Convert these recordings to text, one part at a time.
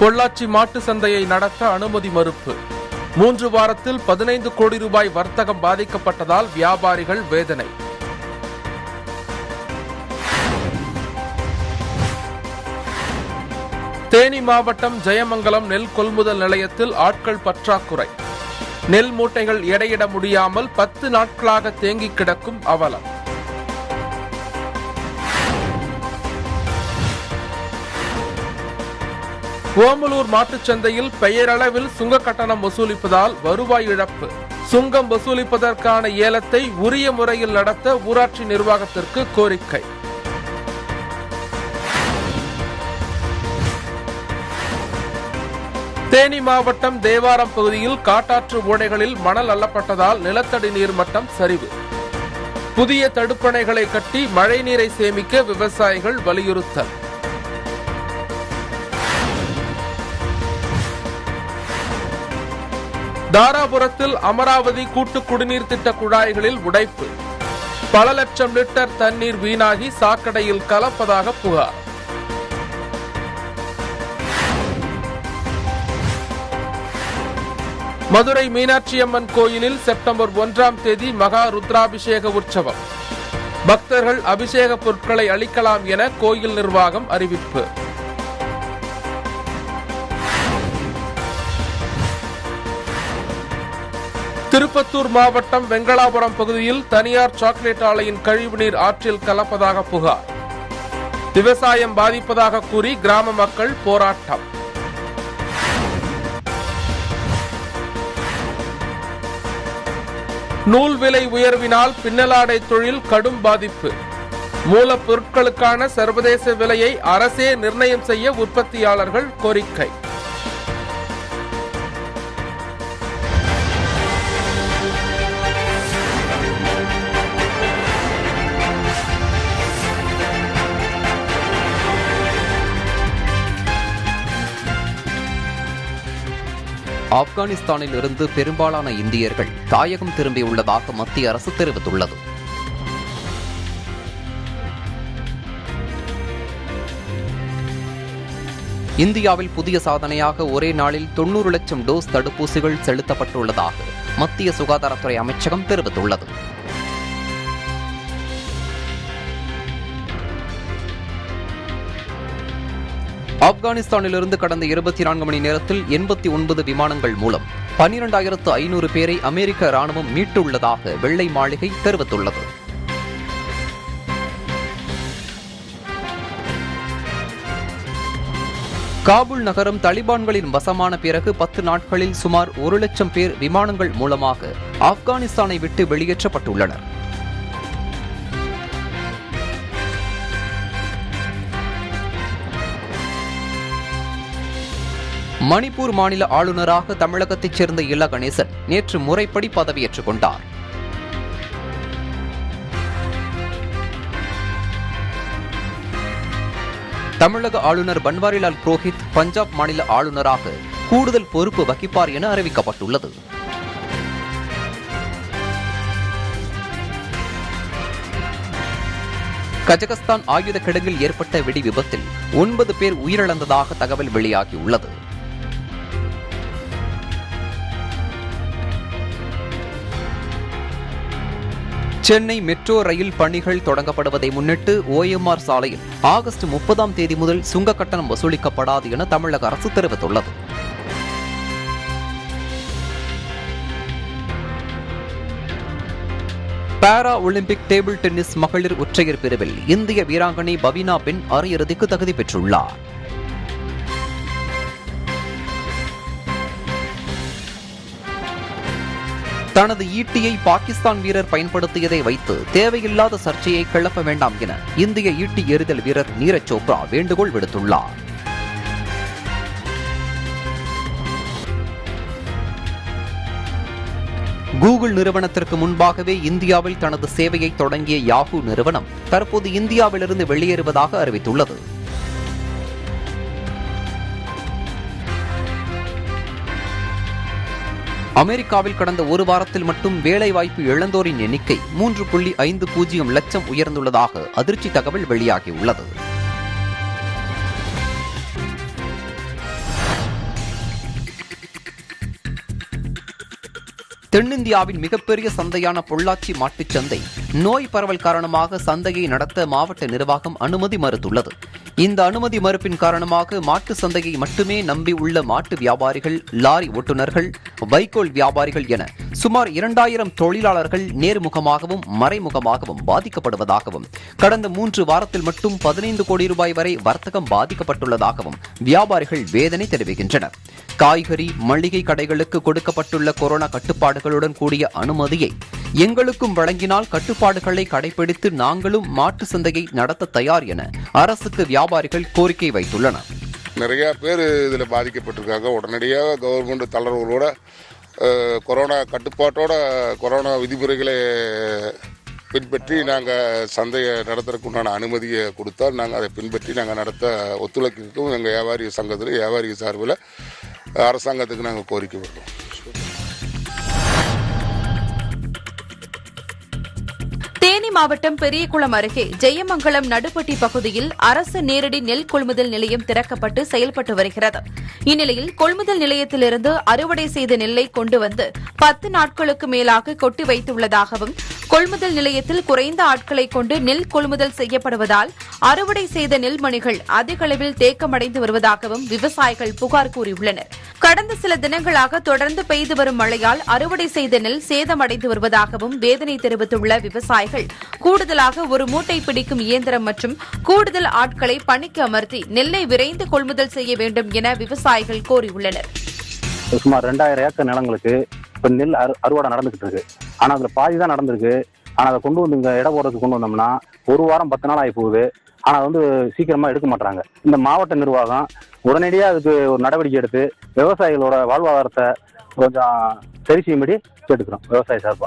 பொள்ளாச்சி மாட்டு சந்தையை நடத்த அனுமதி மறுப்பு மூன்று வாரத்தில் பதினைந்து கோடி ரூபாய் வர்த்தகம் பாதிக்கப்பட்டதால் வியாபாரிகள் வேதனை தேனி மாவட்டம் ஜெயமங்கலம் நெல் கொள்முதல் நிலையத்தில் ஆட்கள் பற்றாக்குறை நெல் மூட்டைகள் எடையிட முடியாமல் பத்து நாட்களாக தேங்கி கிடக்கும் அவலம் ஓமலூர் மாட்டுச் சந்தையில் பெயரளவில் சுங்க கட்டணம் வசூலிப்பதால் வருவாய் இழப்பு சுங்கம் வசூலிப்பதற்கான ஏலத்தை உரிய முறையில் நடத்த ஊராட்சி நிர்வாகத்திற்கு கோரிக்கை தேனி மாவட்டம் தேவாரம் பகுதியில் காட்டாற்று ஓடைகளில் மணல் அள்ளப்பட்டதால் நிலத்தடி நீர் மட்டம் சரிவு புதிய தடுப்பணைகளை கட்டி மழைநீரை சேமிக்க விவசாயிகள் வலியுறுத்தல் தாராபுரத்தில் அமராவதி கூட்டு குடிநீர் திட்ட குழாய்களில் உடைப்பு பல லட்சம் லிட்டர் தண்ணீர் வீணாகி சாக்கடையில் கலப்பதாக புகார் மதுரை மீனாட்சியம்மன் கோயிலில் செப்டம்பர் ஒன்றாம் தேதி மகா ருத்ராபிஷேக உற்சவம் பக்தர்கள் அபிஷேக பொருட்களை அளிக்கலாம் என கோயில் நிர்வாகம் அறிவிப்பு திருப்பத்தூர் மாவட்டம் வெங்கடாபுரம் பகுதியில் தனியார் சாக்லேட் ஆலையின் கழிவுநீர் ஆற்றில் கலப்பதாக புகார் விவசாயம் பாதிப்பதாக கூறி கிராம மக்கள் போராட்டம் நூல் விலை உயர்வினால் பின்னலாடை தொழில் கடும் பாதிப்பு மூலப்பொருட்களுக்கான சர்வதேச விலையை அரசே நிர்ணயம் செய்ய உற்பத்தியாளர்கள் கோரிக்கை ஆப்கானிஸ்தானில் இருந்து பெரும்பாலான இந்தியர்கள் தாயகம் திரும்பியுள்ளதாக மத்திய அரசு தெரிவித்துள்ளது இந்தியாவில் புதிய சாதனையாக ஒரே நாளில் தொண்ணூறு லட்சம் டோஸ் தடுப்பூசிகள் செலுத்தப்பட்டுள்ளதாக மத்திய சுகாதாரத்துறை அமைச்சகம் தெரிவித்துள்ளது ஆப்கானிஸ்தானிலிருந்து கடந்த இருபத்தி நான்கு மணி நேரத்தில் எண்பத்தி ஒன்பது விமானங்கள் மூலம் பனிரெண்டாயிரத்து ஐநூறு பேரை அமெரிக்க ராணுவம் மீட்டுள்ளதாக வெள்ளை மாளிகை தெரிவித்துள்ளது காபூல் நகரம் தலிபான்களின் வசமான பிறகு பத்து நாட்களில் சுமார் ஒரு லட்சம் பேர் விமானங்கள் மூலமாக ஆப்கானிஸ்தானை விட்டு வெளியேற்றப்பட்டுள்ளனர் மணிப்பூர் மாநில ஆளுநராக தமிழகத்தைச் சேர்ந்த இல கணேசன் நேற்று முறைப்படி பதவியேற்றுக் கொண்டார் தமிழக ஆளுநர் பன்வாரிலால் புரோஹித் பஞ்சாப் மாநில ஆளுநராக கூடுதல் பொறுப்பு வகிப்பார் என அறிவிக்கப்பட்டுள்ளது கஜகஸ்தான் ஆயுத கிடங்கில் ஏற்பட்ட வெடி விபத்தில் ஒன்பது பேர் உயிரிழந்ததாக தகவல் வெளியாகியுள்ளது சென்னை மெட்ரோ ரயில் பணிகள் தொடங்கப்படுவதை முன்னிட்டு ஓஎம்ஆர் சாலையில் ஆகஸ்ட் முப்பதாம் தேதி முதல் சுங்க கட்டணம் வசூலிக்கப்படாது என தமிழக அரசு தெரிவித்துள்ளது பாரா ஒலிம்பிக் டேபிள் டென்னிஸ் மகளிர் ஒற்றையர் பிரிவில் இந்திய வீராங்கனை பவீனா பென் அரையிறுதிக்கு தகுதி பெற்றுள்ளார் தனது ஈட்டியை பாகிஸ்தான் வீரர் பயன்படுத்தியதை வைத்து தேவையில்லாத சர்ச்சையை கிளப்ப வேண்டாம் என இந்திய ஈட்டி எறிதல் வீரர் நீரஜ் சோப்ரா வேண்டுகோள் விடுத்துள்ளார் கூகுள் நிறுவனத்திற்கு முன்பாகவே இந்தியாவில் தனது சேவையை தொடங்கிய யாஹூ நிறுவனம் தற்போது இந்தியாவிலிருந்து வெளியேறுவதாக அறிவித்துள்ளது அமெரிக்காவில் கடந்த ஒரு வாரத்தில் மட்டும் வேலைவாய்ப்பு இழந்தோரின் எண்ணிக்கை மூன்று புள்ளி ஐந்து பூஜ்ஜியம் லட்சம் உயர்ந்துள்ளதாக அதிர்ச்சி தகவல் வெளியாகியுள்ளது தென்னிந்தியாவின் மிகப்பெரிய சந்தையான பொள்ளாச்சி மாட்டுச் சந்தை நோய் பரவல் காரணமாக சந்தையை நடத்த மாவட்ட நிர்வாகம் அனுமதி மறுத்துள்ளது இந்த அனுமதி மறுப்பின் காரணமாக மாட்டு சந்தையை மட்டுமே நம்பி உள்ள மாட்டு வியாபாரிகள் லாரி ஓட்டுநர்கள் வைக்கோல் வியாபாரிகள் என சுமார் இரண்டாயிரம் தொழிலாளர்கள் நேர்முகமாகவும் மறைமுகமாகவும் பாதிக்கப்படுவதாகவும் கடந்த மூன்று வாரத்தில் மட்டும் பதினைந்து கோடி ரூபாய் வரை வர்த்தகம் பாதிக்கப்பட்டுள்ளதாகவும் வியாபாரிகள் வேதனை தெரிவிக்கின்றனர் காய்கறி மளிகை கடைகளுக்கு கொடுக்கப்பட்டுள்ள கொரோனா கட்டுப்பாடுகளுடன் கூடிய அனுமதியை எங்களுக்கும் வழங்கினால் கட்டுப்பாடுகளை கடைபிடித்து நாங்களும் மாட்டு சந்தையை நடத்த தயார் என அரசுக்கு வியாபாரிகள் கோரிக்கை வைத்துள்ளனர் நிறையா பேர் இதில் பாதிக்கப்பட்டிருக்காங்க உடனடியாக கவர்மெண்ட் தளர்வுகளோட அஹ், கொரோனா கட்டுப்பாட்டோட கொரோனா விதிமுறைகளை பின்பற்றி நாங்கள் சந்தையை நடத்துறதுக்கு உண்டான அனுமதியை கொடுத்தால் நாங்கள் அதை பின்பற்றி நாங்கள் நடத்த ஒத்துழைக்கிறதுக்கும் எங்கள் வியாபாரி சங்கத்தில் வியாபாரி சார்பில் அரசாங்கத்துக்கு நாங்கள் கோரிக்கை விடுறோம் தேனி மாவட்டம் பெரியகுளம் அருகே ஜெயமங்கலம் நடுப்பட்டி பகுதியில் அரசு நேரடி நெல் கொள்முதல் நிலையம் திறக்கப்பட்டு செயல்பட்டு வருகிறது இந்நிலையில் கொள்முதல் நிலையத்திலிருந்து அறுவடை செய்த நெல்லை கொண்டு வந்து பத்து நாட்களுக்கு மேலாக கொட்டி வைத்துள்ளதாகவும் கொள்முதல் நிலையத்தில் குறைந்த ஆட்களை கொண்டு நெல் கொள்முதல் செய்யப்படுவதால் அறுவடை செய்த நெல்மணிகள் அதிக அளவில் தேக்கமடைந்து வருவதாகவும் விவசாயிகள் புகார் கூறியுள்ளனர் கடந்த சில தினங்களாக தொடர்ந்து பெய்து வரும் மழையால் அறுவடை செய்த நெல் சேதமடைந்து வருவதாகவும் வேதனை தெரிவித்துள்ள விவசாயிகள் கூடுதலாக ஒரு மூட்டை பிடிக்கும் இயந்திரம் மற்றும் கூடுதல் ஆட்களை பணிக்கு அமர்த்தி நெல்லை விரைந்து கொள்முதல் செய்ய வேண்டும் என விவசாயிகள் கோரியுள்ளனர் சுமார் ரெண்டாயிரம் ஏக்கர் நிலங்களுக்கு இப்போ நெல் அறு அறுவடை நடந்துகிட்டு இருக்கு ஆனால் அதில் பாதி தான் நடந்திருக்கு ஆனால் அதை கொண்டு வந்து இங்கே இட போடுறதுக்கு கொண்டு வந்தோம்னா ஒரு வாரம் பத்து நாள் ஆகி போகுது ஆனால் அது வந்து சீக்கிரமாக எடுக்க மாட்டாங்க இந்த மாவட்ட நிர்வாகம் உடனடியாக அதுக்கு ஒரு நடவடிக்கை எடுத்து விவசாயிகளோட வாழ்வாதாரத்தை கொஞ்சம் சரி செய்யும்படி கேட்டுக்கிறோம் விவசாய சார்பாக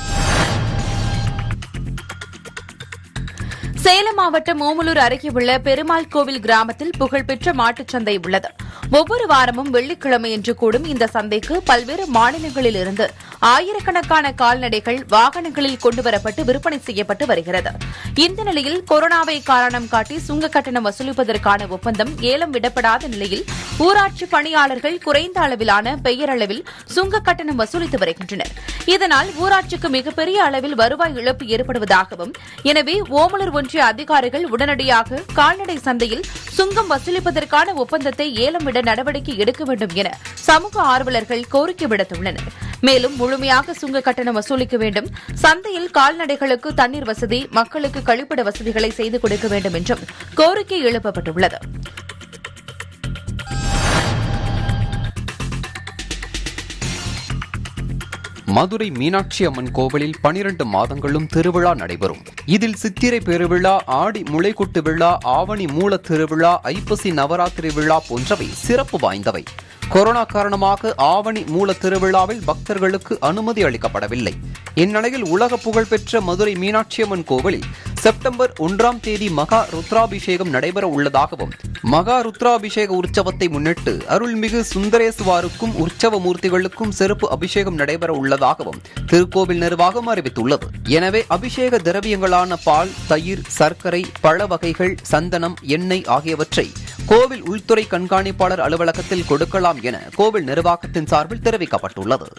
சேலம் மாவட்டம் ஓமலூர் அருகே உள்ள பெருமாள் கோவில் கிராமத்தில் புகழ்பெற்ற மாட்டுச் சந்தை உள்ளது ஒவ்வொரு வாரமும் வெள்ளிக்கிழமையன்று கூடும் இந்த சந்தைக்கு பல்வேறு மாநிலங்களில் இருந்து ஆயிரக்கணக்கான கால்நடைகள் வாகனங்களில் கொண்டுவரப்பட்டு விற்பனை செய்யப்பட்டு வருகிறது இந்த நிலையில் கொரோனாவை காரணம் காட்டி சுங்க கட்டணம் வசூலிப்பதற்கான ஒப்பந்தம் ஏலம் விடப்படாத நிலையில் ஊராட்சி பணியாளர்கள் குறைந்த அளவிலான பெயரளவில் சுங்க கட்டணம் வசூலித்து வருகின்றனர் இதனால் ஊராட்சிக்கு மிகப்பெரிய அளவில் வருவாய் இழப்பு ஏற்படுவதாகவும் எனவே ஓமலூர் ஒன்றிய அதிகாரிகள் உடனடியாக கால்நடை சந்தையில் சுங்கம் வசூலிப்பதற்கான ஒப்பந்தத்தை ஏலம் விட நடவடிக்கை எடுக்க வேண்டும் என சமூக ஆர்வலர்கள் கோரிக்கை விடுத்துள்ளனர் மேலும் முழுமையாக சுங்க கட்டணம் வசூலிக்க வேண்டும் சந்தையில் கால்நடைகளுக்கு தண்ணீர் வசதி மக்களுக்கு கழிப்பிட வசதிகளை செய்து கொடுக்க வேண்டும் என்றும் கோரிக்கை எழுப்பப்பட்டுள்ளது மதுரை மீனாட்சி அம்மன் கோவிலில் பனிரெண்டு மாதங்களும் திருவிழா நடைபெறும் இதில் சித்திரை பெருவிழா ஆடி முளைக்குட்டு விழா ஆவணி மூல திருவிழா ஐப்பசி நவராத்திரி விழா போன்றவை சிறப்பு வாய்ந்தவை கொரோனா காரணமாக ஆவணி மூல திருவிழாவில் பக்தர்களுக்கு அனுமதி அளிக்கப்படவில்லை இந்நிலையில் உலக புகழ்பெற்ற மதுரை மீனாட்சியம்மன் கோவிலில் செப்டம்பர் ஒன்றாம் தேதி மகா ருத்ராபிஷேகம் நடைபெற உள்ளதாகவும் மகா ருத்ராபிஷேக உற்சவத்தை முன்னிட்டு அருள்மிகு சுந்தரேசுவாருக்கும் உற்சவ மூர்த்திகளுக்கும் சிறப்பு அபிஷேகம் நடைபெற உள்ளதாகவும் திருக்கோவில் நிர்வாகம் அறிவித்துள்ளது எனவே அபிஷேக திரவியங்களான பால் தயிர் சர்க்கரை பழ வகைகள் சந்தனம் எண்ணெய் ஆகியவற்றை கோவில் உள்துறை கண்காணிப்பாளர் அலுவலகத்தில் கொடுக்கலாம் என கோவில் நிர்வாகத்தின் சார்பில் தெரிவிக்கப்பட்டுள்ளது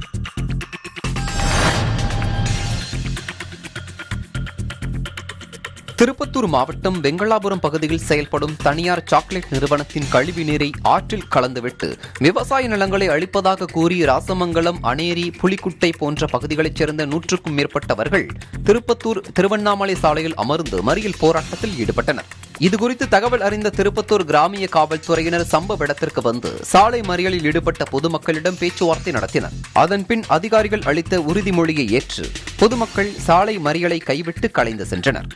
திருப்பத்தூர் மாவட்டம் வெங்களாபுரம் பகுதியில் செயல்படும் தனியார் சாக்லேட் நிறுவனத்தின் கழிவு நீரை ஆற்றில் கலந்துவிட்டு விவசாய நிலங்களை அழிப்பதாக கூறி ராசமங்கலம் அனேரி புலிக்குட்டை போன்ற பகுதிகளைச் சேர்ந்த நூற்றுக்கும் மேற்பட்டவர்கள் திருப்பத்தூர் திருவண்ணாமலை சாலையில் அமர்ந்து மறியல் போராட்டத்தில் ஈடுபட்டனர் இதுகுறித்து தகவல் அறிந்த திருப்பத்தூர் கிராமிய காவல்துறையினர் சம்பவ இடத்திற்கு வந்து சாலை மறியலில் ஈடுபட்ட பொதுமக்களிடம் பேச்சுவார்த்தை நடத்தினர் அதன்பின் அதிகாரிகள் அளித்த உறுதிமொழியை ஏற்று பொதுமக்கள் சாலை மறியலை கைவிட்டு கலைந்து சென்றனர்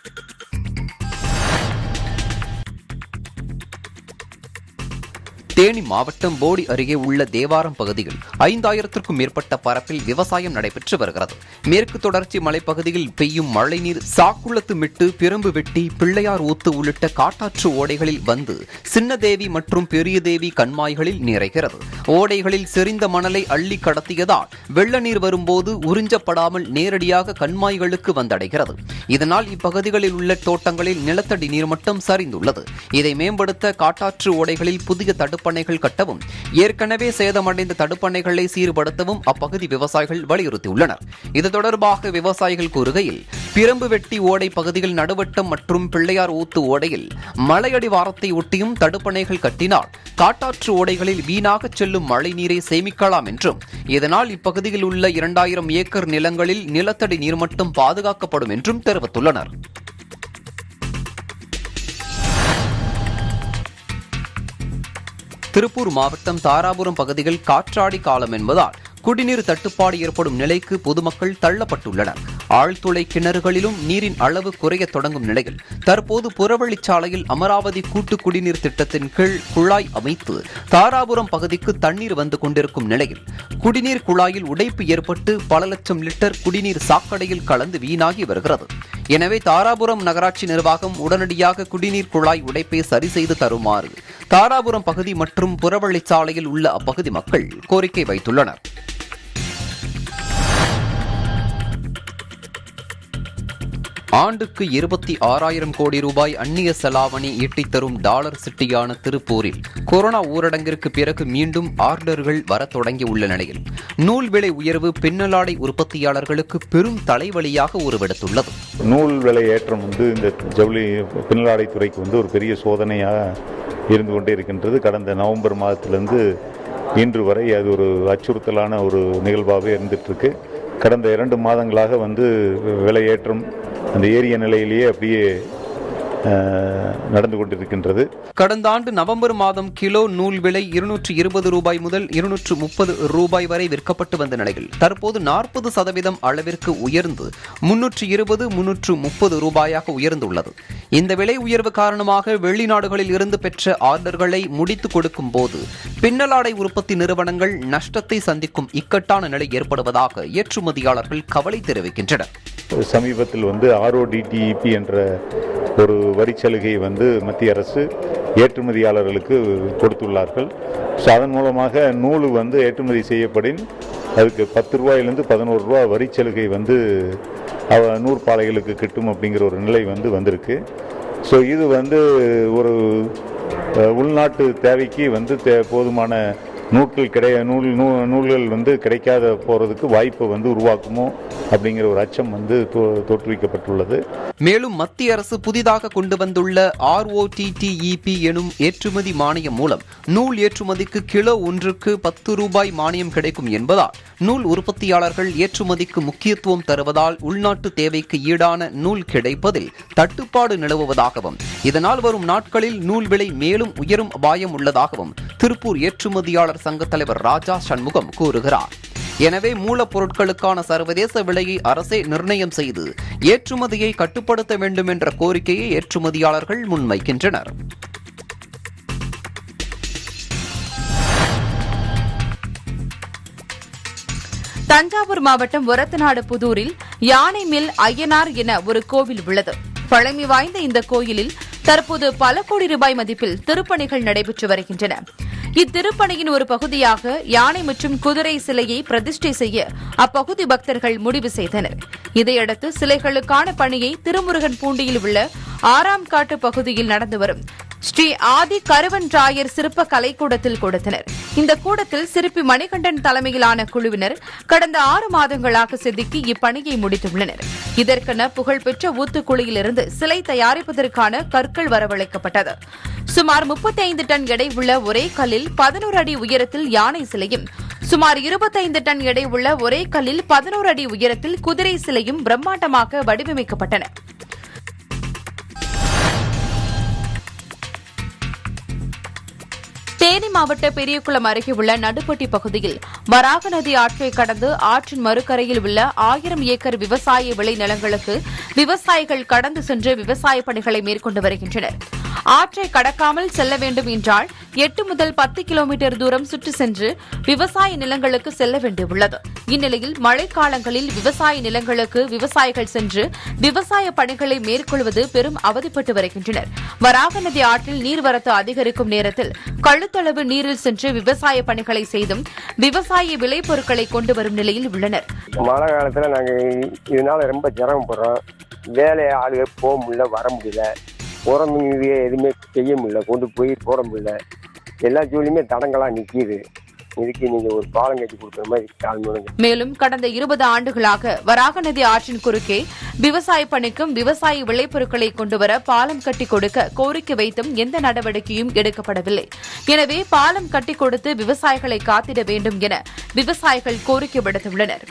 தேனி மாவட்டம் போடி அருகே உள்ள தேவாரம் பகுதியில் ஐந்தாயிரத்திற்கும் மேற்பட்ட பரப்பில் விவசாயம் நடைபெற்று வருகிறது மேற்கு தொடர்ச்சி மலைப்பகுதியில் பெய்யும் மழைநீர் சாக்குளத்து மிட்டு பிரம்பு வெட்டி பிள்ளையார் ஊத்து உள்ளிட்ட காட்டாற்று ஓடைகளில் வந்து சின்னதேவி மற்றும் பெரியதேவி கண்மாய்களில் நிறைகிறது ஓடைகளில் செறிந்த மணலை அள்ளி கடத்தியதால் வெள்ள நீர் வரும்போது உறிஞ்சப்படாமல் நேரடியாக கண்மாய்களுக்கு வந்தடைகிறது இதனால் இப்பகுதிகளில் உள்ள தோட்டங்களில் நிலத்தடி நீர்மட்டம் சரிந்துள்ளது இதை மேம்படுத்த காட்டாற்று ஓடைகளில் புதிய தடுப்பு தடுப்பணைகள் கட்டவும் ஏற்கனவே சேதமடைந்த தடுப்பணைகளை சீர்படுத்தவும் அப்பகுதி விவசாயிகள் வலியுறுத்தியுள்ளனர் இது தொடர்பாக விவசாயிகள் கூறுகையில் பிரம்பு வெட்டி ஓடை பகுதியில் நடுவட்டம் மற்றும் பிள்ளையார் ஊத்து ஓடையில் மலையடி வாரத்தை ஒட்டியும் தடுப்பணைகள் கட்டினால் காட்டாற்று ஓடைகளில் வீணாக செல்லும் மழை நீரை சேமிக்கலாம் என்றும் இதனால் இப்பகுதியில் உள்ள இரண்டாயிரம் ஏக்கர் நிலங்களில் நிலத்தடி நீர்மட்டம் பாதுகாக்கப்படும் என்றும் தெரிவித்துள்ளனர் திருப்பூர் மாவட்டம் தாராபுரம் பகுதியில் காற்றாடி காலம் என்பதால் குடிநீர் தட்டுப்பாடு ஏற்படும் நிலைக்கு பொதுமக்கள் தள்ளப்பட்டுள்ளனர் ஆழ்துளை கிணறுகளிலும் நீரின் அளவு குறையத் தொடங்கும் நிலையில் தற்போது புறவழிச்சாலையில் அமராவதி கூட்டு குடிநீர் திட்டத்தின் கீழ் குழாய் அமைத்து தாராபுரம் பகுதிக்கு தண்ணீர் வந்து கொண்டிருக்கும் நிலையில் குடிநீர் குழாயில் உடைப்பு ஏற்பட்டு பல லட்சம் லிட்டர் குடிநீர் சாக்கடையில் கலந்து வீணாகி வருகிறது எனவே தாராபுரம் நகராட்சி நிர்வாகம் உடனடியாக குடிநீர் குழாய் உடைப்பை சரி செய்து தருமாறு தாராபுரம் பகுதி மற்றும் புறவழிச்சாலையில் உள்ள அப்பகுதி மக்கள் கோரிக்கை வைத்துள்ளனர் ஆண்டுக்கு இருபத்தி ஆறாயிரம் கோடி ரூபாய் அந்நிய செலாவணி ஈட்டித் தரும் டாலர் சிட்டியான திருப்பூரில் கொரோனா ஊரடங்கிற்கு பிறகு மீண்டும் ஆர்டர்கள் வரத் தொடங்கியுள்ள நிலையில் நூல் விலை உயர்வு பின்னலாடை உற்பத்தியாளர்களுக்கு பெரும் தலைவலியாக உருவெடுத்துள்ளது நூல் விலை ஏற்றம் வந்து இந்த ஜவுளி பின்னலாடை துறைக்கு வந்து ஒரு பெரிய சோதனையாக இருந்து கொண்டே இருக்கின்றது கடந்த நவம்பர் மாதத்திலிருந்து இன்று வரை அது ஒரு அச்சுறுத்தலான ஒரு நிகழ்வாகவே இருந்துட்டு இருக்கு கடந்த இரண்டு மாதங்களாக வந்து விலையேற்றம் அந்த ஏரிய நிலையிலேயே அப்படியே அஹ், நடந்து கொண்டிருக்கின்றது கடந்த ஆண்டு நவம்பர் மாதம் கிலோ நூல் விலை இருநூற்று இருபது ரூபாய் முதல் இருநூற்று முப்பது ரூபாய் வரை விற்கப்பட்டு வந்த நிலையில் தற்போது நாற்பது சதவீதம் அளவிற்கு உயர்ந்து முன்னூற்று இருபது முன்னூற்று முப்பது ரூபாயாக உயர்ந்துள்ளது இந்த விலை உயர்வு காரணமாக வெளிநாடுகளில் இருந்து பெற்ற ஆர்டர்களை முடித்துக் கொடுக்கும் போது பின்னலாடை உற்பத்தி நிறுவனங்கள் நஷ்டத்தை சந்திக்கும் இக்கட்டான நிலை ஏற்படுவதாக ஏற்றுமதியாளர்கள் கவலை தெரிவிக்கின்றனர் சமீபத்தில் வந்து ஆர்ஓடிடிஇபி என்ற ஒரு வரிச்சலுகையை வந்து மத்திய அரசு ஏற்றுமதியாளர்களுக்கு கொடுத்துள்ளார்கள் ஸோ அதன் மூலமாக நூல் வந்து ஏற்றுமதி செய்யப்படின் அதுக்கு பத்து ரூபாயிலிருந்து பதினோரு ரூபா வரிச்சலுகை வந்து அவ நூற்பாலைகளுக்கு கிட்டும் அப்படிங்கிற ஒரு நிலை வந்து வந்திருக்கு ஸோ இது வந்து ஒரு அஹ், உள்நாட்டு தேவைக்கு வந்து தே போதுமான நூட்கள் கிடையா நூல் நூ நூல்கள் வந்து கிடைக்காத போகிறதுக்கு வாய்ப்பை வந்து உருவாக்குமோ அப்படிங்கிற ஒரு அச்சம் வந்து தோ- தோற்றுவிக்கப்பட்டுள்ளது மேலும் மத்திய அரசு புதிதாக கொண்டு வந்துள்ள ஆர்ஓடிடிஇபி எனும் ஏற்றுமதி மானியம் மூலம் நூல் ஏற்றுமதிக்கு கிலோ ஒன்றுக்கு பத்து ரூபாய் மானியம் கிடைக்கும் என்பதால் நூல் உற்பத்தியாளர்கள் ஏற்றுமதிக்கு முக்கியத்துவம் தருவதால் உள்நாட்டு தேவைக்கு ஈடான நூல் கிடைப்பதில் தட்டுப்பாடு நிலவுவதாகவும் இதனால் வரும் நாட்களில் நூல் விலை மேலும் உயரும் அபாயம் உள்ளதாகவும் திருப்பூர் ஏற்றுமதியாளர் சங்க தலைவர் ராஜா சண்முகம் கூறுகிறார் எனவே மூலப்பொருட்களுக்கான சர்வதேச விலையை அரசே நிர்ணயம் செய்து ஏற்றுமதியை கட்டுப்படுத்த வேண்டும் என்ற கோரிக்கையை ஏற்றுமதியாளர்கள் முன்வைக்கின்றனர் தஞ்சாவூர் மாவட்டம் ஒரத்தநாடு புதூரில் யானை மில் ஐயனார் என ஒரு கோவில் உள்ளது பழமை வாய்ந்த இந்த கோயிலில் தற்போது பல கோடி ரூபாய் மதிப்பில் திருப்பணிகள் நடைபெற்று வருகின்றன இத்திருப்பணியின் ஒரு பகுதியாக யானை மற்றும் குதிரை சிலையை பிரதிஷ்டை செய்ய அப்பகுதி பக்தர்கள் முடிவு செய்தனர் இதையடுத்து சிலைகளுக்கான பணியை திருமுருகன் பூண்டியில் உள்ள ஆறாம் காட்டு பகுதியில் நடந்து வரும் ஸ்ரீ ஆதி கருவன்றாயர் சிற்ப கலைக்கூடத்தில் கொடுத்தனர் இந்த கூடத்தில் சிற்பி மணிகண்டன் தலைமையிலான குழுவினர் கடந்த ஆறு மாதங்களாக செதுக்கி இப்பணியை முடித்துள்ளனர் இதற்கென புகழ்பெற்ற ஊத்துக்குழியிலிருந்து சிலை தயாரிப்பதற்கான கற்கள் வரவழைக்கப்பட்டது சுமார் 35 டன் எடை உள்ள ஒரே கல்லில் பதினோரு அடி உயரத்தில் யானை சிலையும் சுமார் 25 டன் எடை உள்ள ஒரே கல்லில் பதினோரு அடி உயரத்தில் குதிரை சிலையும் பிரம்மாண்டமாக வடிவமைக்கப்பட்டன தேனி மாவட்ட பெரியகுளம் அருகே உள்ள நடுப்பட்டி பகுதியில் வராக நதி ஆற்றை கடந்து ஆற்றின் மறுகரையில் உள்ள ஆயிரம் ஏக்கர் விவசாய விளைநிலங்களுக்கு விவசாயிகள் கடந்து சென்று விவசாய பணிகளை மேற்கொண்டு வருகின்றனர் ஆற்றை கடக்காமல் செல்ல வேண்டும் என்றால் எட்டு முதல் பத்து கிலோமீட்டர் தூரம் சுற்றி சென்று விவசாய நிலங்களுக்கு செல்ல வேண்டியுள்ளது இந்நிலையில் மழைக்காலங்களில் விவசாய நிலங்களுக்கு விவசாயிகள் சென்று விவசாய பணிகளை மேற்கொள்வது பெரும் அவதிப்பட்டு வருகின்றனர் வராக நதி ஆற்றில் நீர்வரத்து அதிகரிக்கும் நேரத்தில் கழுத்தளவு நீரில் சென்று விவசாய பணிகளை செய்தும் விவசாய விளைபொருட்களை கொண்டு வரும் நிலையில் உள்ளனர் மழை காலத்தில் நாங்கள் இதனால ரொம்ப சிரமப்படுறோம் வேலை ஆளுகள் போக முடியல வர முடியல உரம் இது எதுவுமே செய்ய முடியல கொண்டு போய் போட முடியல எல்லா ஜூலியுமே தடங்களா நிக்குது இதுக்கு நீங்க ஒரு பாலம் கட்டி கொடுக்குற மாதிரி கால் முழுங்க மேலும் கடந்த இருபது ஆண்டுகளாக வராக நதி ஆற்றின் குறுக்கே விவசாய பணிக்கும் விவசாய விளைபொருட்களை கொண்டுவர பாலம் கட்டி கொடுக்க கோரிக்கை வைத்தும் எந்த நடவடிக்கையும் எடுக்கப்படவில்லை எனவே பாலம் கட்டி கொடுத்து விவசாயிகளை காத்திட வேண்டும் என விவசாயிகள் கோரிக்கை விடுத்துள்ளனர்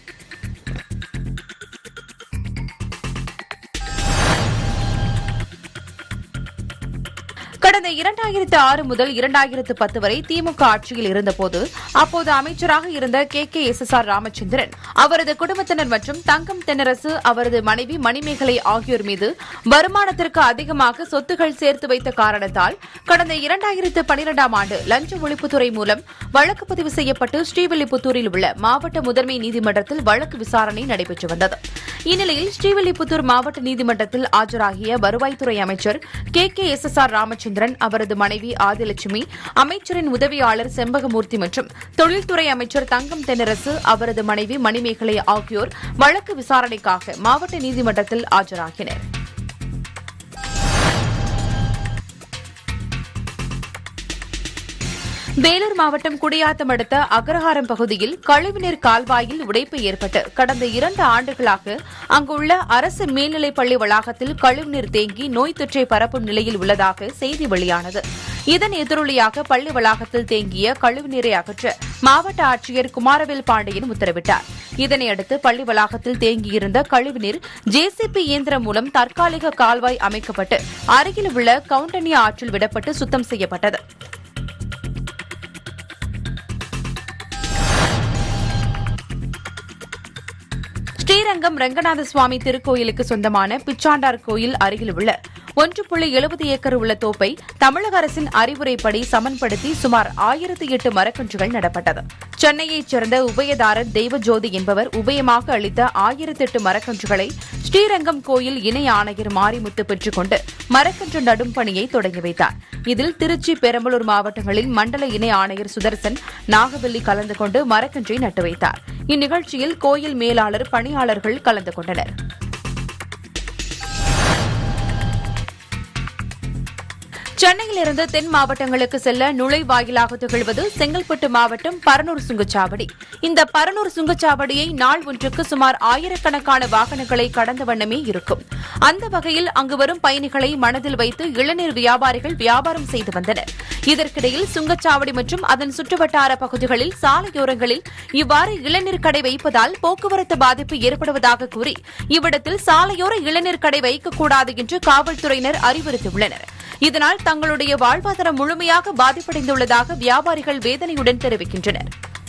கடந்த இரண்டாயிரத்து ஆறு முதல் இரண்டாயிரத்து பத்து வரை திமுக ஆட்சியில் இருந்தபோது அப்போது அமைச்சராக இருந்த கே கே எஸ் எஸ் ஆர் ராமச்சந்திரன் அவரது குடும்பத்தினர் மற்றும் தங்கம் தென்னரசு அவரது மனைவி மணிமேகலை ஆகியோர் மீது வருமானத்திற்கு அதிகமாக சொத்துகள் சேர்த்து வைத்த காரணத்தால் கடந்த இரண்டாயிரத்து பனிரெண்டாம் ஆண்டு லஞ்ச ஒழிப்புத்துறை மூலம் வழக்கு பதிவு செய்யப்பட்டு ஸ்ரீவில்லிபுத்தூரில் உள்ள மாவட்ட முதன்மை நீதிமன்றத்தில் வழக்கு விசாரணை நடைபெற்று வந்தது இந்நிலையில் ஸ்ரீவில்லிபுத்தூர் மாவட்ட நீதிமன்றத்தில் ஆஜராகிய வருவாய்த்துறை அமைச்சர் கே கே எஸ் எஸ் ஆர் ராமச்சந்திரன் அவரது மனைவி ஆதிலட்சுமி அமைச்சரின் உதவியாளர் செம்பகமூர்த்தி மற்றும் தொழில்துறை அமைச்சர் தங்கம் தென்னரசு அவரது மனைவி மணிமேகலை ஆகியோர் வழக்கு விசாரணைக்காக மாவட்ட நீதிமன்றத்தில் ஆஜராகினர் வேலூர் மாவட்டம் குடியாத்தம் அடுத்த அக்ரஹாரம் பகுதியில் கழிவுநீர் கால்வாயில் உடைப்பு ஏற்பட்டு கடந்த இரண்டு ஆண்டுகளாக அங்குள்ள அரசு மேல்நிலைப் பள்ளி வளாகத்தில் கழிவுநீர் தேங்கி நோய் தொற்றை பரப்பும் நிலையில் உள்ளதாக செய்தி வெளியானது இதன் எதிரொலியாக பள்ளி வளாகத்தில் தேங்கிய கழிவுநீரை அகற்ற மாவட்ட ஆட்சியர் குமாரவேல் பாண்டியன் உத்தரவிட்டார் இதனையடுத்து பள்ளி வளாகத்தில் தேங்கியிருந்த கழிவுநீர் ஜேசிபி இயந்திரம் மூலம் தற்காலிக கால்வாய் அமைக்கப்பட்டு அருகில் உள்ள கவுண்டனியா ஆற்றில் விடப்பட்டு சுத்தம் செய்யப்பட்டது ஸ்ரீரங்கம் ரங்கநாத சுவாமி திருக்கோயிலுக்கு சொந்தமான பிச்சாண்டார் கோயில் அருகில் உள்ள ஒன்று புள்ளி எழுபது ஏக்கர் உள்ள தோப்பை தமிழக அரசின் அறிவுரைப்படி சமன்படுத்தி சுமார் ஆயிரத்தி எட்டு மரக்கன்றுகள் நடப்பட்டது சென்னையைச் சேர்ந்த உபயதாரர் தெய்வஜோதி என்பவர் உபயமாக அளித்த ஆயிரத்தி எட்டு மரக்கன்றுகளை ஸ்ரீரங்கம் கோயில் இணை ஆணையர் மாரிமுத்து பெற்றுக்கொண்டு மரக்கன்று நடும் பணியை தொடங்கி வைத்தார் இதில் திருச்சி பெரம்பலூர் மாவட்டங்களில் மண்டல இணை ஆணையர் சுதர்சன் நாகவல்லி கலந்து கொண்டு மரக்கன்றை நட்டு வைத்தார் இந்நிகழ்ச்சியில் கோயில் மேலாளர் பணியாளர்கள் கலந்து கொண்டனர் சென்னையிலிருந்து தென் மாவட்டங்களுக்கு செல்ல நுழைவாயிலாக திகழ்வது செங்கல்பட்டு மாவட்டம் பரனூர் சுங்கச்சாவடி இந்த பரனூர் சுங்கச்சாவடியை நாள் ஒன்றுக்கு சுமார் ஆயிரக்கணக்கான வாகனங்களை கடந்த வண்ணமே இருக்கும் அந்த வகையில் அங்கு வரும் பயணிகளை மனதில் வைத்து இளநீர் வியாபாரிகள் வியாபாரம் செய்து வந்தனர் இதற்கிடையில் சுங்கச்சாவடி மற்றும் அதன் சுற்றுவட்டார பகுதிகளில் சாலையோரங்களில் இவ்வாறு இளநீர் கடை வைப்பதால் போக்குவரத்து பாதிப்பு ஏற்படுவதாக கூறி இவ்விடத்தில் சாலையோர இளநீர் கடை வைக்கக்கூடாது என்று காவல்துறையினர் அறிவுறுத்தியுள்ளனர் இதனால் தங்களுடைய வாழ்வாதாரம் முழுமையாக பாதிப்படைந்துள்ளதாக வியாபாரிகள் வேதனையுடன் தெரிவிக்கின்றனர்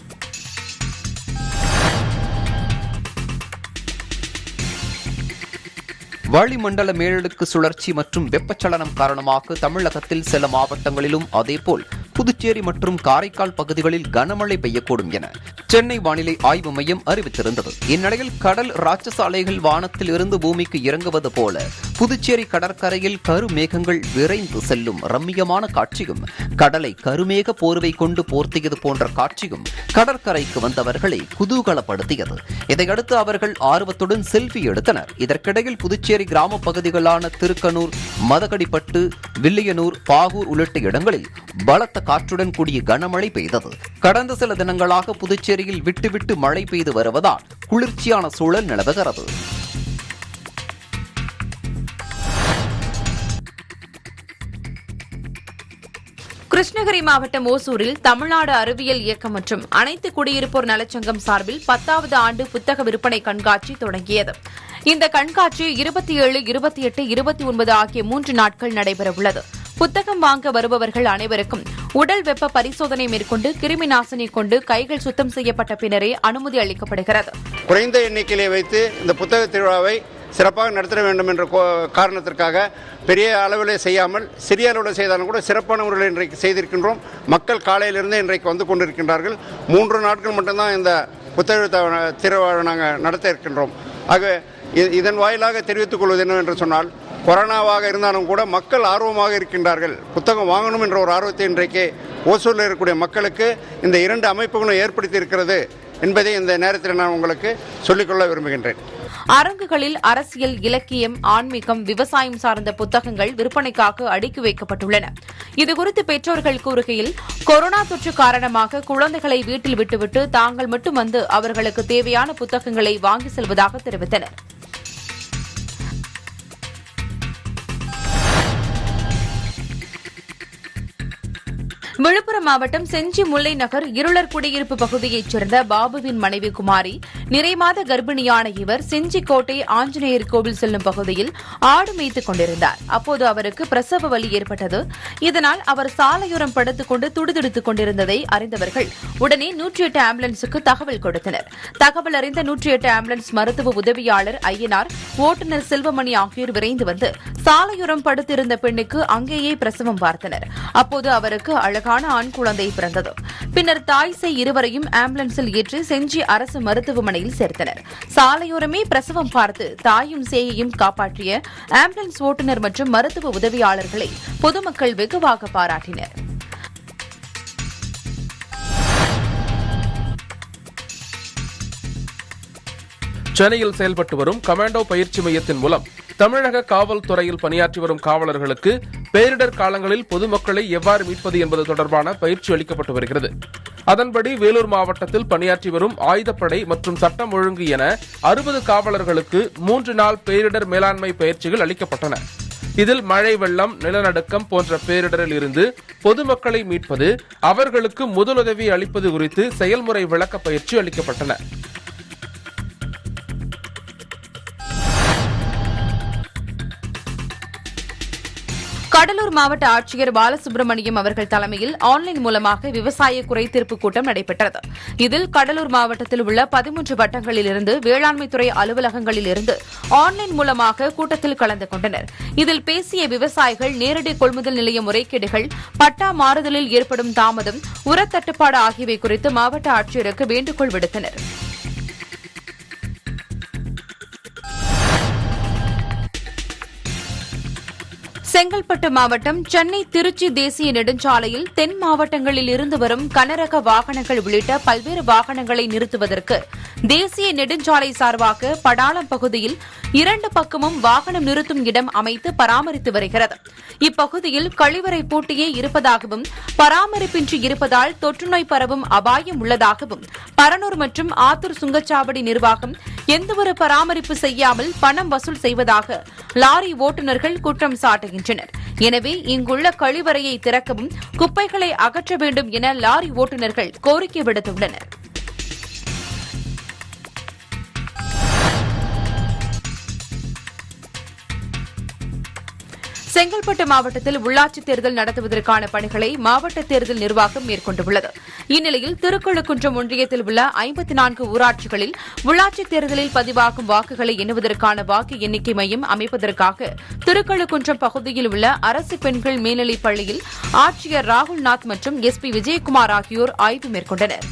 வளிமண்டல மேலடுக்கு சுழற்சி மற்றும் வெப்பச்சலனம் காரணமாக தமிழகத்தில் சில மாவட்டங்களிலும் அதேபோல் புதுச்சேரி மற்றும் காரைக்கால் பகுதிகளில் கனமழை பெய்யக்கூடும் என சென்னை வானிலை ஆய்வு மையம் அறிவித்திருந்தது இந்நிலையில் கடல் ராட்சசாலைகள் வானத்தில் இருந்து பூமிக்கு இறங்குவது போல புதுச்சேரி கடற்கரையில் கருமேகங்கள் விரைந்து செல்லும் ரம்மியமான காட்சியும் கடலை கருமேக போர்வை கொண்டு போர்த்தியது போன்ற காட்சியும் கடற்கரைக்கு வந்தவர்களை குதூகலப்படுத்தியது இதையடுத்து அவர்கள் ஆர்வத்துடன் செல்ஃபி எடுத்தனர் இதற்கிடையில் புதுச்சேரி கிராம பகுதிகளான திருக்கனூர் மதகடிப்பட்டு வில்லியனூர் பாகூர் உள்ளிட்ட இடங்களில் பலத்த காற்றுடன் கூடிய கனமழை பெய்தது கடந்த சில தினங்களாக புதுச்சேரியில் விட்டு விட்டு மழை பெய்து வருவதால் குளிர்ச்சியான சூழல் நிலவுகிறது கிருஷ்ணகிரி மாவட்டம் ஓசூரில் தமிழ்நாடு அறிவியல் இயக்கம் மற்றும் அனைத்து குடியிருப்போர் நலச்சங்கம் சார்பில் பத்தாவது ஆண்டு புத்தக விற்பனை கண்காட்சி தொடங்கியது இந்த கண்காட்சி இருபத்தி ஏழு இருபத்தி எட்டு இருபத்தி ஒன்பது ஆகிய மூன்று நாட்கள் நடைபெறவுள்ளது புத்தகம் வாங்க வருபவர்கள் அனைவருக்கும் உடல் வெப்ப பரிசோதனை மேற்கொண்டு கிருமி நாசினி கொண்டு கைகள் சுத்தம் செய்யப்பட்ட பின்னரே அனுமதி அளிக்கப்படுகிறது குறைந்த எண்ணிக்கையிலே வைத்து இந்த புத்தக திருவிழாவை சிறப்பாக நடத்த வேண்டும் என்ற கோ- காரணத்திற்காக பெரிய அளவில் செய்யாமல் சிறிய அளவில் செய்தாலும் கூட சிறப்பான முறையில் இன்றைக்கு செய்திருக்கின்றோம் மக்கள் காலையிலிருந்து இன்றைக்கு வந்து கொண்டிருக்கின்றார்கள் மூன்று நாட்கள் மட்டும்தான் இந்த புத்தக த- திருவிழாவை நாங்கள் நடத்த இருக்கின்றோம் ஆக இ- இதன் வாயிலாக தெரிவித்துக் கொள்வது என்னவென்று சொன்னால் கொரோனாவாக இருந்தாலும் கூட மக்கள் ஆர்வமாக இருக்கின்றார்கள் புத்தகம் வாங்கணும் என்ற ஒரு ஆர்வத்தை இன்றைக்கு ஓசூரில் இருக்கக்கூடிய மக்களுக்கு இந்த இரண்டு அமைப்புகளும் ஏற்படுத்தி இருக்கிறது என்பதை இந்த நேரத்தில் நான் உங்களுக்கு சொல்லிக்கொள்ள விரும்புகின்றேன் அரங்குகளில் அரசியல் இலக்கியம் ஆன்மீகம் விவசாயம் சார்ந்த புத்தகங்கள் விற்பனைக்காக அடுக்கி வைக்கப்பட்டுள்ளன இதுகுறித்து பெற்றோர்கள் கூறுகையில் கொரோனா தொற்று காரணமாக குழந்தைகளை வீட்டில் விட்டுவிட்டு தாங்கள் மட்டும் வந்து அவர்களுக்கு தேவையான புத்தகங்களை வாங்கி செல்வதாக தெரிவித்தனர் விழுப்புரம் மாவட்டம் செஞ்சி முல்லை நகர் இருளர் குடியிருப்பு பகுதியைச் சேர்ந்த பாபுவின் மனைவி குமாரி நிறைமாத கர்ப்பிணியான இவர் செஞ்சிக்கோட்டை ஆஞ்சநேயர் கோவில் செல்லும் பகுதியில் ஆடு மேய்த்துக் கொண்டிருந்தார் அப்போது அவருக்கு பிரசவ வலி ஏற்பட்டது இதனால் அவர் சாலையோரம் படுத்துக் கொண்டு துடிதுடித்துக் கொண்டிருந்ததை அறிந்தவர்கள் உடனே நூற்றி எட்டு ஆம்புலன்ஸுக்கு தகவல் கொடுத்தனர் தகவல் அறிந்த நூற்றி எட்டு ஆம்புலன்ஸ் மருத்துவ உதவியாளர் ஐயனார் ஓட்டுநர் செல்வமணி ஆகியோர் விரைந்து வந்து சாலையோரம் படுத்திருந்த பெண்ணுக்கு அங்கேயே பிரசவம் பார்த்தனர் அப்போது அவருக்கு அழகான ஆண் குழந்தை பிறந்தது பின்னர் தாய் சேய் இருவரையும் ஆம்புலன்ஸில் ஏற்றி செஞ்சி அரசு மருத்துவமனையில் சேர்த்தனர் சாலையோரமே பிரசவம் பார்த்து தாயும் சேயையும் காப்பாற்றிய ஆம்புலன்ஸ் ஓட்டுநர் மற்றும் மருத்துவ உதவியாளர்களை பொதுமக்கள் வெகுவாக பாராட்டினர் சென்னையில் செயல்பட்டு வரும் கமாண்டோ பயிற்சி மையத்தின் மூலம் தமிழக காவல்துறையில் பணியாற்றி வரும் காவலர்களுக்கு பேரிடர் காலங்களில் பொதுமக்களை எவ்வாறு மீட்பது என்பது தொடர்பான பயிற்சி அளிக்கப்பட்டு வருகிறது அதன்படி வேலூர் மாவட்டத்தில் பணியாற்றி வரும் ஆயுதப்படை மற்றும் சட்டம் ஒழுங்கு என அறுபது காவலர்களுக்கு மூன்று நாள் பேரிடர் மேலாண்மை பயிற்சிகள் அளிக்கப்பட்டன இதில் மழை வெள்ளம் நிலநடுக்கம் போன்ற பேரிடரில் இருந்து பொதுமக்களை மீட்பது அவர்களுக்கு முதலுதவி அளிப்பது குறித்து செயல்முறை விளக்க பயிற்சி அளிக்கப்பட்டன கடலூர் மாவட்ட ஆட்சியர் பாலசுப்ரமணியம் அவர்கள் தலைமையில் ஆன்லைன் மூலமாக விவசாய குறைதீர்ப்பு கூட்டம் நடைபெற்றது இதில் கடலூர் மாவட்டத்தில் உள்ள பதிமூன்று வட்டங்களிலிருந்து வேளாண்மைத்துறை அலுவலகங்களில் இருந்து ஆன்லைன் மூலமாக கூட்டத்தில் கலந்து கொண்டனர் இதில் பேசிய விவசாயிகள் நேரடி கொள்முதல் நிலைய முறைகேடுகள் பட்டா மாறுதலில் ஏற்படும் தாமதம் உரத்தட்டுப்பாடு ஆகியவை குறித்து மாவட்ட ஆட்சியருக்கு வேண்டுகோள் விடுத்தனர் செங்கல்பட்டு மாவட்டம் சென்னை திருச்சி தேசிய நெடுஞ்சாலையில் தென் மாவட்டங்களில் இருந்து வரும் கனரக வாகனங்கள் உள்ளிட்ட பல்வேறு வாகனங்களை நிறுத்துவதற்கு தேசிய நெடுஞ்சாலை சார்பாக படாளம் பகுதியில் இரண்டு பக்கமும் வாகனம் நிறுத்தும் இடம் அமைத்து பராமரித்து வருகிறது இப்பகுதியில் கழிவறை பூட்டியே இருப்பதாகவும் பராமரிப்பின்றி இருப்பதால் தொற்றுநோய் பரவும் அபாயம் உள்ளதாகவும் பரனூர் மற்றும் ஆத்தூர் சுங்கச்சாவடி நிர்வாகம் எந்தவொரு பராமரிப்பு செய்யாமல் பணம் வசூல் செய்வதாக லாரி ஓட்டுநர்கள் குற்றம் சாட்டுகின்றனர் எனவே இங்குள்ள கழிவறையை திறக்கவும் குப்பைகளை அகற்ற வேண்டும் என லாரி ஓட்டுநர்கள் கோரிக்கை விடுத்துள்ளனர் செங்கல்பட்டு மாவட்டத்தில் உள்ளாட்சித் தேர்தல் நடத்துவதற்கான பணிகளை மாவட்ட தேர்தல் நிர்வாகம் மேற்கொண்டுள்ளது இந்நிலையில் திருக்கழுக்குன்றம் ஒன்றியத்தில் உள்ள ஐம்பத்தி நான்கு ஊராட்சிகளில் உள்ளாட்சித் தேர்தலில் பதிவாகும் வாக்குகளை எண்ணுவதற்கான வாக்கு எண்ணிக்கை மையம் அமைப்பதற்காக திருக்கழுக்குன்றம் பகுதியில் உள்ள அரசு பெண்கள் மேல்நிலைப் பள்ளியில் ஆட்சியர் ராகுல்நாத் மற்றும் எஸ் பி விஜயகுமார் ஆகியோர் ஆய்வு மேற்கொண்டனர்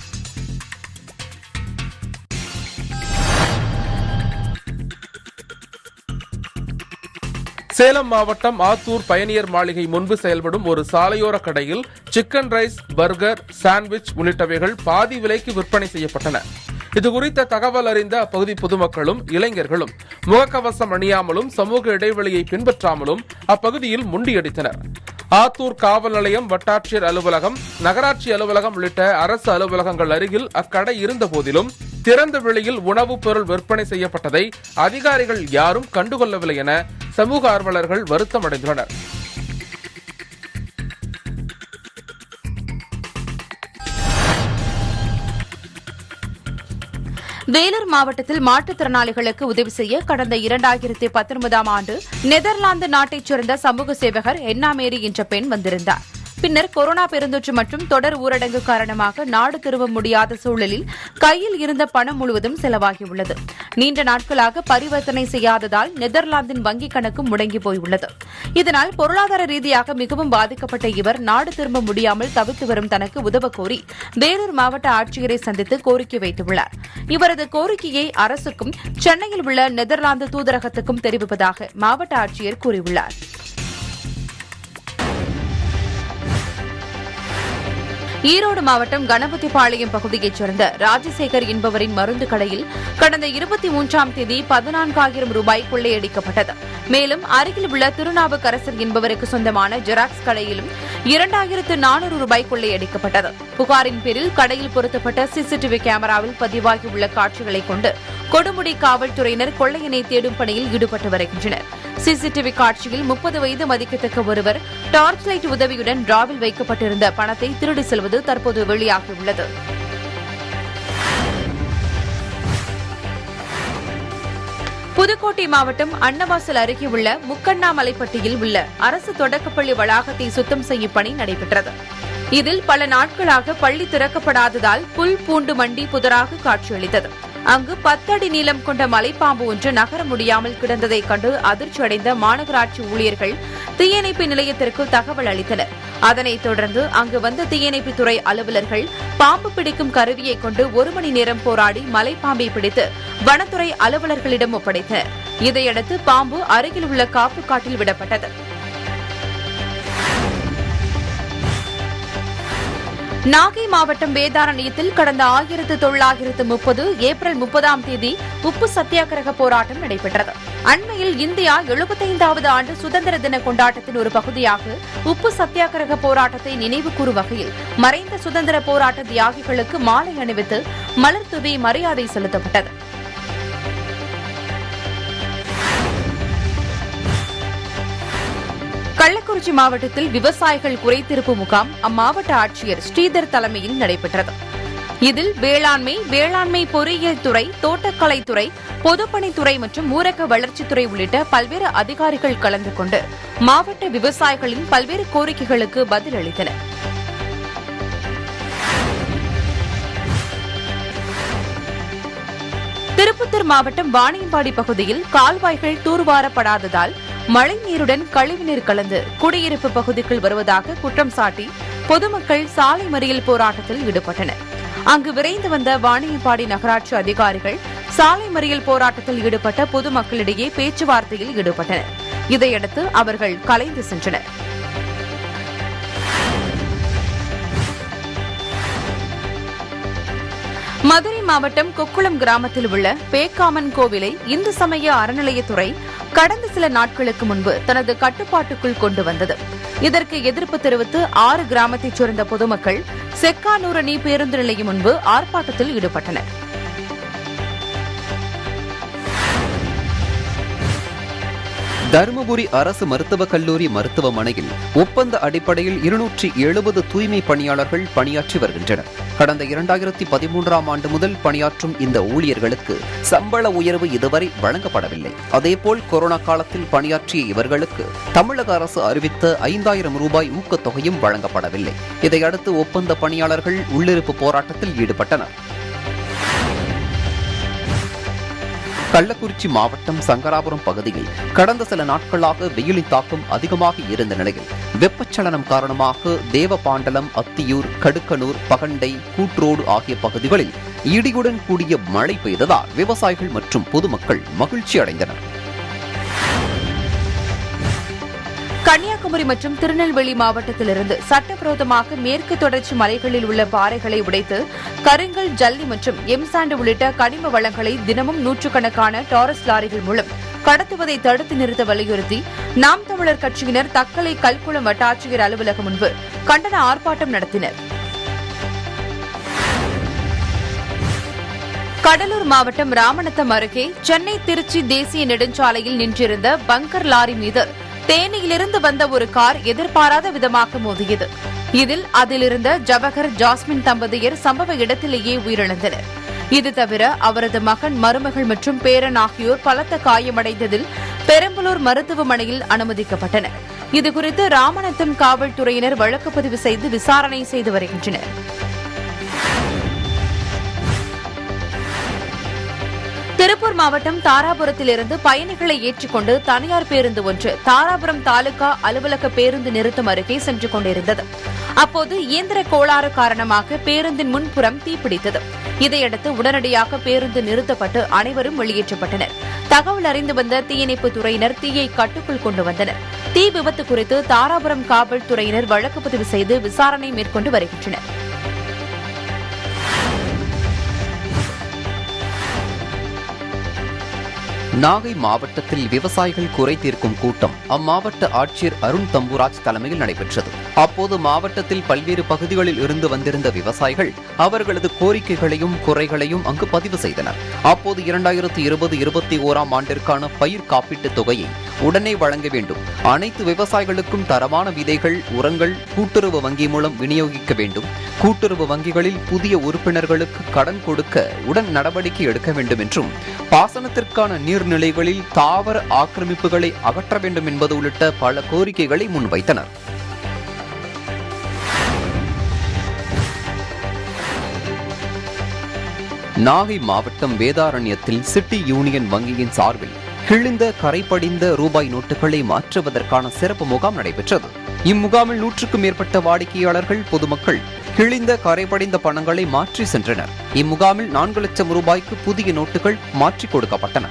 சேலம் மாவட்டம் ஆத்தூர் பயணியர் மாளிகை முன்பு செயல்படும் ஒரு சாலையோர கடையில் சிக்கன் ரைஸ் பர்கர் சாண்ட்விச் உள்ளிட்டவைகள் பாதி விலைக்கு விற்பனை செய்யப்பட்டன இதுகுறித்த தகவல் அறிந்த அப்பகுதி பொதுமக்களும் இளைஞர்களும் முகக்கவசம் அணியாமலும் சமூக இடைவெளியை பின்பற்றாமலும் அப்பகுதியில் முண்டியடித்தனர் ஆத்தூர் காவல் நிலையம் வட்டாட்சியர் அலுவலகம் நகராட்சி அலுவலகம் உள்ளிட்ட அரசு அலுவலகங்கள் அருகில் அக்கடை இருந்த போதிலும் திறந்த வெளியில் உணவுப் பொருள் விற்பனை செய்யப்பட்டதை அதிகாரிகள் யாரும் கண்டுகொள்ளவில்லை என சமூக ஆர்வலர்கள் வருத்தம் அடைந்துள்ளனர் வேலூர் மாவட்டத்தில் மாற்றுத்திறனாளிகளுக்கு உதவி செய்ய கடந்த இரண்டாயிரத்தி பத்தொன்பதாம் ஆண்டு நெதர்லாந்து நாட்டைச் சேர்ந்த சமூக சேவகர் என்னா மேரி என்ற பெண் வந்திருந்தார் பின்னர் கொரோனா பெருந்தொற்று மற்றும் தொடர் ஊரடங்கு காரணமாக நாடு திரும்ப முடியாத சூழலில் கையில் இருந்த பணம் முழுவதும் செலவாகியுள்ளது நீண்ட நாட்களாக பரிவர்த்தனை செய்யாததால் நெதர்லாந்தின் வங்கிக் கணக்கு முடங்கி போயுள்ளது இதனால் பொருளாதார ரீதியாக மிகவும் பாதிக்கப்பட்ட இவர் நாடு திரும்ப முடியாமல் தவித்து வரும் தனக்கு உதவ கோரி வேலூர் மாவட்ட ஆட்சியரை சந்தித்து கோரிக்கை வைத்துள்ளார் இவரது கோரிக்கையை அரசுக்கும் சென்னையில் உள்ள நெதர்லாந்து தூதரகத்துக்கும் தெரிவிப்பதாக மாவட்ட ஆட்சியர் கூறியுள்ளார் ஈரோடு மாவட்டம் கணபதிபாளையம் பகுதியைச் சேர்ந்த ராஜசேகர் என்பவரின் மருந்து கடையில் கடந்த இருபத்தி மூன்றாம் தேதி பதினான்காயிரம் ரூபாய் கொள்ளையடிக்கப்பட்டது மேலும் அருகில் உள்ள திருநாவுக்கரசர் என்பவருக்கு சொந்தமான ஜெராக்ஸ் கடையிலும் இரண்டாயிரத்து நானூறு ரூபாய் கொள்ளையடிக்கப்பட்டது புகாரின் பேரில் கடையில் பொருத்தப்பட்ட சிசிடிவி கேமராவில் பதிவாகியுள்ள காட்சிகளை கொண்டு கொடுமுடி காவல்துறையினர் கொள்ளையனை தேடும் பணியில் ஈடுபட்டு வருகின்றனர் சிசிடிவி காட்சியில் முப்பது வயது மதிக்கத்தக்க ஒருவர் டார்ச் லைட் உதவியுடன் டிராவில் வைக்கப்பட்டிருந்த பணத்தை திருடி செல்வது தற்போது வெளியாகியுள்ளது புதுக்கோட்டை மாவட்டம் அன்னவாசல் அருகே உள்ள முக்கண்ணாமலைப்பட்டியில் உள்ள அரசு தொடக்கப்பள்ளி வளாகத்தை சுத்தம் செய்யும் பணி நடைபெற்றது இதில் பல நாட்களாக பள்ளி திறக்கப்படாததால் புல் பூண்டு மண்டி புதராக காட்சியளித்தது அங்கு பத்தடி நீளம் கொண்ட மலைப்பாம்பு ஒன்று நகர முடியாமல் கிடந்ததைக் கண்டு அதிர்ச்சியடைந்த மாநகராட்சி ஊழியர்கள் தீயணைப்பு நிலையத்திற்கு தகவல் அளித்தனர் அதனைத் தொடர்ந்து அங்கு வந்த தீயணைப்புத் துறை அலுவலர்கள் பாம்பு பிடிக்கும் கருவியை கொண்டு ஒரு மணி நேரம் போராடி மலைப்பாம்பை பிடித்து வனத்துறை அலுவலர்களிடம் ஒப்படைத்தனர் இதையடுத்து பாம்பு அருகில் உள்ள காப்பு காட்டில் விடப்பட்டது நாகை மாவட்டம் வேதாரண்யத்தில் கடந்த ஆயிரத்து தொள்ளாயிரத்து முப்பது ஏப்ரல் முப்பதாம் தேதி உப்பு சத்தியாகிரக போராட்டம் நடைபெற்றது அண்மையில் இந்தியா எழுபத்தைந்தாவது ஆண்டு சுதந்திர தின கொண்டாட்டத்தின் ஒரு பகுதியாக உப்பு சத்தியாகிரக போராட்டத்தை நினைவு கூறும் வகையில் மறைந்த சுதந்திர போராட்ட தியாகிகளுக்கு மாலை அணிவித்து மலர் தூவி மரியாதை செலுத்தப்பட்டது கள்ளக்குறிச்சி மாவட்டத்தில் விவசாயிகள் குறைதீர்ப்பு முகாம் அம்மாவட்ட ஆட்சியர் ஸ்ரீதர் தலைமையில் நடைபெற்றது இதில் வேளாண்மை வேளாண்மை பொறியியல் துறை தோட்டக்கலைத்துறை பொதுப்பணித்துறை மற்றும் ஊரக வளர்ச்சித்துறை உள்ளிட்ட பல்வேறு அதிகாரிகள் கலந்து கொண்டு மாவட்ட விவசாயிகளின் பல்வேறு கோரிக்கைகளுக்கு பதில் அளித்தனர் திருப்பத்தூர் மாவட்டம் வாணியம்பாடி பகுதியில் கால்வாய்கள் தூர்வாரப்படாததால் மழைநீருடன் கழிவுநீர் கலந்து குடியிருப்பு பகுதிக்குள் வருவதாக குற்றம் சாட்டி பொதுமக்கள் சாலை மறியல் போராட்டத்தில் ஈடுபட்டனர் அங்கு விரைந்து வந்த வாணியம்பாடி நகராட்சி அதிகாரிகள் சாலை மறியல் போராட்டத்தில் ஈடுபட்ட பொதுமக்களிடையே பேச்சுவார்த்தையில் ஈடுபட்டனர் இதையடுத்து அவர்கள் கலைந்து சென்றனர் மதுரை மாவட்டம் கொக்குளம் கிராமத்தில் உள்ள பேக்காமன் கோவிலை இந்து சமய அறநிலையத்துறை கடந்த சில நாட்களுக்கு முன்பு தனது கட்டுப்பாட்டுக்குள் கொண்டு வந்தது இதற்கு எதிர்ப்பு தெரிவித்து ஆறு கிராமத்தைச் சேர்ந்த பொதுமக்கள் செக்கானூரணி பேருந்து நிலையம் முன்பு ஆர்ப்பாட்டத்தில் ஈடுபட்டனர் தருமபுரி அரசு மருத்துவக் கல்லூரி மருத்துவமனையில் ஒப்பந்த அடிப்படையில் இருநூற்றி எழுபது தூய்மை பணியாளர்கள் பணியாற்றி வருகின்றனர் கடந்த இரண்டாயிரத்தி பதிமூன்றாம் ஆண்டு முதல் பணியாற்றும் இந்த ஊழியர்களுக்கு சம்பள உயர்வு இதுவரை வழங்கப்படவில்லை அதேபோல் கொரோனா காலத்தில் பணியாற்றிய இவர்களுக்கு தமிழக அரசு அறிவித்த ஐந்தாயிரம் ரூபாய் ஊக்கத்தொகையும் வழங்கப்படவில்லை இதையடுத்து ஒப்பந்த பணியாளர்கள் உள்ளிருப்பு போராட்டத்தில் ஈடுபட்டனர் கள்ளக்குறிச்சி மாவட்டம் சங்கராபுரம் பகுதியில் கடந்த சில நாட்களாக வெயிலின் தாக்கம் அதிகமாக இருந்த நிலையில் வெப்பச்சலனம் காரணமாக தேவபாண்டலம் அத்தியூர் கடுக்கனூர் பகண்டை கூட்ரோடு ஆகிய பகுதிகளில் இடியுடன் கூடிய மழை பெய்ததால் விவசாயிகள் மற்றும் பொதுமக்கள் மகிழ்ச்சி அடைந்தனர் கன்னியாகுமரி மற்றும் திருநெல்வேலி மாவட்டத்திலிருந்து சட்டவிரோதமாக மேற்கு தொடர்ச்சி மலைகளில் உள்ள பாறைகளை உடைத்து கருங்கல் ஜல்லி மற்றும் எம்சாண்டு உள்ளிட்ட கனிம வளங்களை தினமும் நூற்றுக்கணக்கான டாரஸ் லாரிகள் மூலம் கடத்துவதை தடுத்து நிறுத்த வலியுறுத்தி நாம் தமிழர் கட்சியினர் தக்கலை கல்குளம் வட்டாட்சியர் அலுவலகம் முன்பு கண்டன ஆர்ப்பாட்டம் நடத்தினர் கடலூர் மாவட்டம் ராமநத்தம் அருகே சென்னை திருச்சி தேசிய நெடுஞ்சாலையில் நின்றிருந்த பங்கர் லாரி மீது தேனியிலிருந்து வந்த ஒரு கார் எதிர்பாராத விதமாக மோதியது இதில் அதிலிருந்த ஜவஹர் ஜாஸ்மின் தம்பதியர் சம்பவ இடத்திலேயே உயிரிழந்தனர் இது தவிர அவரது மகன் மருமகள் மற்றும் பேரன் ஆகியோர் பலத்த காயமடைந்ததில் பெரம்பலூர் மருத்துவமனையில் அனுமதிக்கப்பட்டனர் இதுகுறித்து ராமநத்தம் காவல்துறையினர் வழக்கு பதிவு செய்து விசாரணை செய்து வருகின்றனர் திருப்பூர் மாவட்டம் தாராபுரத்திலிருந்து பயணிகளை ஏற்றிக்கொண்டு தனியார் பேருந்து ஒன்று தாராபுரம் தாலுகா அலுவலக பேருந்து நிறுத்தம் அருகே சென்று கொண்டிருந்தது அப்போது இயந்திர கோளாறு காரணமாக பேருந்தின் முன்புறம் தீப்பிடித்தது இதையடுத்து உடனடியாக பேருந்து நிறுத்தப்பட்டு அனைவரும் வெளியேற்றப்பட்டனர் தகவல் அறிந்து வந்த தீயணைப்பு துறையினர் தீயை கட்டுக்குள் கொண்டு வந்தனர் தீ விபத்து குறித்து தாராபுரம் காவல்துறையினர் வழக்கு பதிவு செய்து விசாரணை மேற்கொண்டு வருகின்றனர் நாகை மாவட்டத்தில் விவசாயிகள் குறை தீர்க்கும் கூட்டம் அம்மாவட்ட ஆட்சியர் அருண் தம்புராஜ் தலைமையில் நடைபெற்றது அப்போது மாவட்டத்தில் பல்வேறு பகுதிகளில் இருந்து வந்திருந்த விவசாயிகள் அவர்களது கோரிக்கைகளையும் குறைகளையும் அங்கு பதிவு செய்தனர் அப்போது இரண்டாயிரத்து இருபது இருபத்தி ஓராம் ஆண்டிற்கான பயிர் காப்பீட்டுத் தொகையை உடனே வழங்க வேண்டும் அனைத்து விவசாயிகளுக்கும் தரமான விதைகள் உரங்கள் கூட்டுறவு வங்கி மூலம் விநியோகிக்க வேண்டும் கூட்டுறவு வங்கிகளில் புதிய உறுப்பினர்களுக்கு கடன் கொடுக்க உடன் நடவடிக்கை எடுக்க வேண்டும் என்றும் பாசனத்திற்கான நீர்நிலைகளில் தாவர ஆக்கிரமிப்புகளை அகற்ற வேண்டும் என்பது உள்ளிட்ட பல கோரிக்கைகளை முன்வைத்தனர் நாகை மாவட்டம் வேதாரண்யத்தில் சிட்டி யூனியன் வங்கியின் சார்பில் கிழிந்த கரைபடிந்த ரூபாய் நோட்டுகளை மாற்றுவதற்கான சிறப்பு முகாம் நடைபெற்றது இம்முகாமில் நூற்றுக்கும் மேற்பட்ட வாடிக்கையாளர்கள் பொதுமக்கள் கிழிந்த கரைபடிந்த பணங்களை மாற்றி சென்றனர் இம்முகாமில் நான்கு லட்சம் ரூபாய்க்கு புதிய நோட்டுகள் மாற்றிக் கொடுக்கப்பட்டன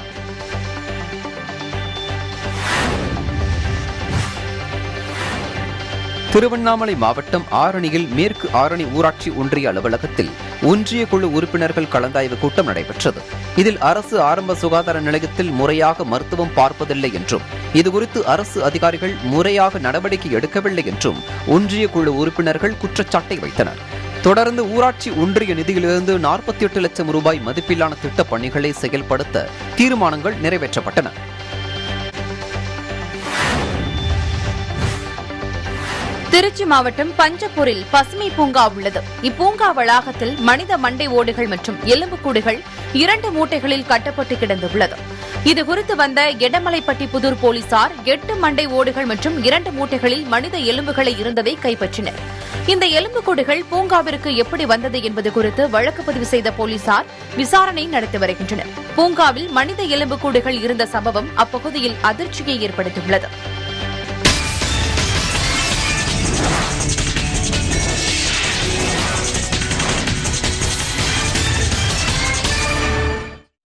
திருவண்ணாமலை மாவட்டம் ஆரணியில் மேற்கு ஆரணி ஊராட்சி ஒன்றிய அலுவலகத்தில் ஒன்றிய குழு உறுப்பினர்கள் கலந்தாய்வு கூட்டம் நடைபெற்றது இதில் அரசு ஆரம்ப சுகாதார நிலையத்தில் முறையாக மருத்துவம் பார்ப்பதில்லை என்றும் இதுகுறித்து அரசு அதிகாரிகள் முறையாக நடவடிக்கை எடுக்கவில்லை என்றும் ஒன்றிய குழு உறுப்பினர்கள் குற்றச்சாட்டை வைத்தனர் தொடர்ந்து ஊராட்சி ஒன்றிய நிதியிலிருந்து நாற்பத்தி எட்டு லட்சம் ரூபாய் மதிப்பிலான திட்டப் பணிகளை செயல்படுத்த தீர்மானங்கள் நிறைவேற்றப்பட்டன திருச்சி மாவட்டம் பஞ்சப்பூரில் பசுமை பூங்கா உள்ளது இப்பூங்கா வளாகத்தில் மனித மண்டை ஓடுகள் மற்றும் எலும்புக்கூடுகள் இரண்டு மூட்டைகளில் கட்டப்பட்டு கிடந்துள்ளது இதுகுறித்து வந்த எடமலைப்பட்டி புதூர் போலீசார் எட்டு மண்டை ஓடுகள் மற்றும் இரண்டு மூட்டைகளில் மனித எலும்புகளை இருந்ததை கைப்பற்றினர் இந்த எலும்புக்கூடுகள் பூங்காவிற்கு எப்படி வந்தது என்பது குறித்து வழக்கு பதிவு செய்த போலீசார் விசாரணை நடத்தி வருகின்றனர் பூங்காவில் மனித எலும்புக்கூடுகள் இருந்த சம்பவம் அப்பகுதியில் அதிர்ச்சியை ஏற்படுத்தியுள்ளது